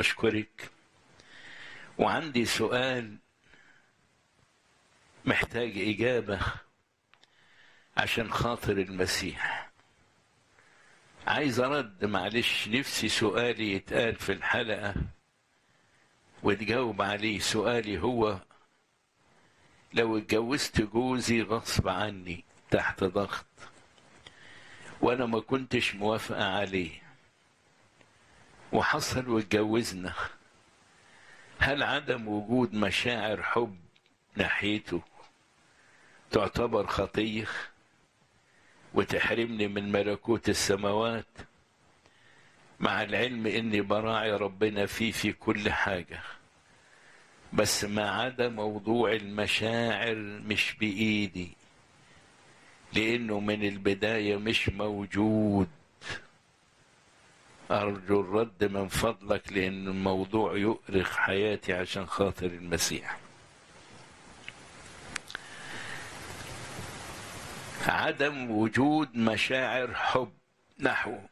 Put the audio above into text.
أشكرك وعندي سؤال محتاج إجابة عشان خاطر المسيح عايز أرد معلش نفسي سؤالي يتقال في الحلقة وتجاوب عليه سؤالي هو لو اتجوزت جوزي غصب عني تحت ضغط وانا ما كنتش موافقة عليه وحصل واتجوزنا هل عدم وجود مشاعر حب ناحيته تعتبر خطية وتحرمني من ملكوت السماوات مع العلم اني براعي ربنا فيه في كل حاجة بس ما عدا موضوع المشاعر مش بإيدي لأنه من البداية مش موجود أرجو الرد من فضلك لأن الموضوع يؤرخ حياتي عشان خاطر المسيح عدم وجود مشاعر حب نحوه